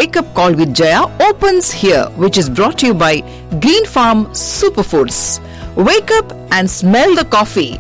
Wake Up Call with Jaya opens here, which is brought to you by Green Farm Superfoods. Wake up and smell the coffee.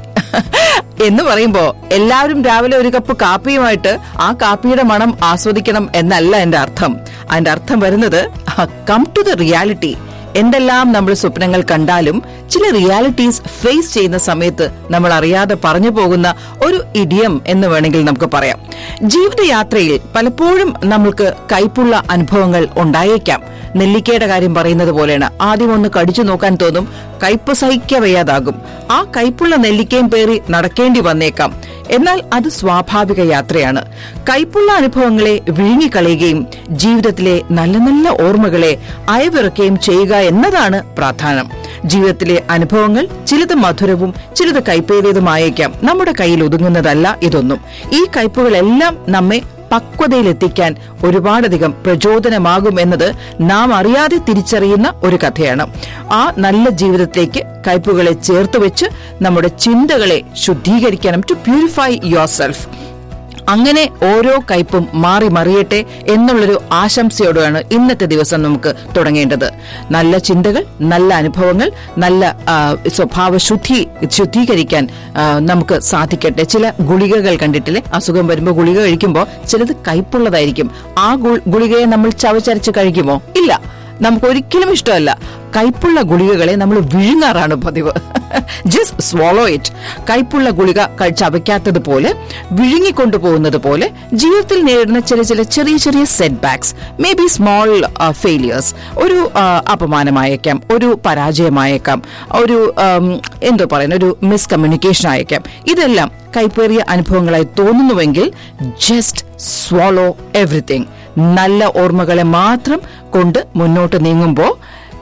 എന്ന് പറയുമ്പോ എല്ലാവരും രാവിലെ ഒരു cup കാപ്പിയുമായിട്ട് ആ കാപ്പിയുടെ മണം ആസ്വദിക്കണം എന്നല്ല എന്റെ അർത്ഥം അതിന്റെ അർത്ഥം വരുന്നത് കം ടു ദ റിയാലിറ്റി എന്തെല്ലാം നമ്മൾ സ്വപ്നങ്ങൾ കണ്ടാലും ചില റിയാലിറ്റീസ് ഫേസ് ചെയ്യുന്ന സമയത്ത് നമ്മൾ അറിയാതെ പറഞ്ഞു പോകുന്ന ഒരു ഇഡിയം എന്ന് വേണമെങ്കിൽ നമുക്ക് പറയാം ജീവിതയാത്രയിൽ പലപ്പോഴും നമ്മൾക്ക് കൈപ്പുള്ള അനുഭവങ്ങൾ ഉണ്ടായേക്കാം നെല്ലിക്കയുടെ കാര്യം പറയുന്നത് പോലെയാണ് ആദ്യം ഒന്ന് കടിച്ചു നോക്കാൻ തോന്നും കയ്പ് സഹിക്ക വയ്യാതാകും ആ കയ്പുള്ള നെല്ലിക്കയും പേറി നടക്കേണ്ടി വന്നേക്കാം എന്നാൽ അത് സ്വാഭാവിക യാത്രയാണ് കൈപ്പുള്ള അനുഭവങ്ങളെ വിഴുങ്ങിക്കളയുകയും ജീവിതത്തിലെ നല്ല നല്ല ഓർമ്മകളെ അയവിറക്കുകയും ചെയ്യുക എന്നതാണ് പ്രാധാന്യം ജീവിതത്തിലെ അനുഭവങ്ങൾ ചിലത് മധുരവും ചിലത് കൈപ്പേറിയതുമായേക്കാം നമ്മുടെ കയ്യിൽ ഒതുങ്ങുന്നതല്ല ഇതൊന്നും ഈ കയ്പുകളെല്ലാം നമ്മെ പക്വതയിലെത്തിക്കാൻ ഒരുപാടധികം പ്രചോദനമാകും എന്നത് നാം അറിയാതെ തിരിച്ചറിയുന്ന ഒരു കഥയാണ് ആ നല്ല ജീവിതത്തിലേക്ക് കയ്പുകളെ ചേർത്ത് വെച്ച് നമ്മുടെ ചിന്തകളെ ശുദ്ധീകരിക്കണം ടു പ്യൂരിഫൈ യുവർ സെൽഫ് അങ്ങനെ ഓരോ കയ്പും മാറി മറിയട്ടെ എന്നുള്ളൊരു ആശംസയോടെയാണ് ഇന്നത്തെ ദിവസം നമുക്ക് തുടങ്ങേണ്ടത് നല്ല ചിന്തകൾ നല്ല അനുഭവങ്ങൾ നല്ല ആ, സ്വഭാവ ശുദ്ധി ശുദ്ധീകരിക്കാൻ ആ, നമുക്ക് സാധിക്കട്ടെ ചില ഗുളികകൾ കണ്ടിട്ടില്ലേ അസുഖം വരുമ്പോൾ ഗുളിക കഴിക്കുമ്പോൾ ചിലത് കയ്പുള്ളതായിരിക്കും ആ ഗു- ഗുളികയെ നമ്മൾ ചവച്ചരച്ച് കഴിക്കുമോ ഇല്ല നമുക്ക് ഒരിക്കലും ഇഷ്ടമല്ല കൈപ്പുള്ള ഗുളികകളെ നമ്മൾ വിഴുങ്ങാറാണ് പതിവ് ജസ്റ്റ് സ്വോളോ ഇറ്റ് കൈപ്പുള്ള ഗുളിക കഴി- ചവയ്ക്കാത്തതുപോലെ വിഴുങ്ങിക്കൊണ്ടുപോകുന്നത് പോലെ ജീവിതത്തിൽ നേരിടുന്ന ചില ചില ചെറിയ ചെറിയ setbacks may be small failures ഒരു ആ, അപമാനമായേക്കാം ഒരു പരാജയമായേക്കാം ഒരു ആം, എന്തോ പറയുന്ന ഒരു മിസ്കമ്മ്യൂണിക്കേഷൻ ആയേക്കാം ഇതെല്ലാം കൈപ്പേറിയ അനുഭവങ്ങളായി തോന്നുന്നുവെങ്കിൽ ജസ്റ്റ് സ്വോളോ എവറിത്തിങ് നല്ല ഓർമ്മകളെ മാത്രം കൊണ്ട് മുന്നോട്ട് നീങ്ങുമ്പോൾ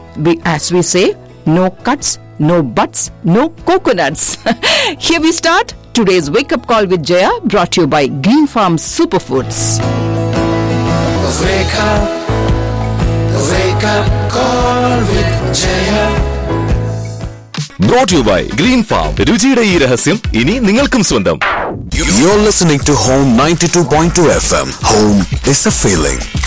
as we say no cuts no buts no coconuts here we start today's wake up call with Jaya brought you by green farm super foods Wake up, wake up, call with Jaya. Brought you by green farm രുചിയുടെ ഈ രഹസ്യം ഇനി നിങ്ങൾക്കും സ്വന്തം You're listening to Home 92.2 FM. Home is a feeling.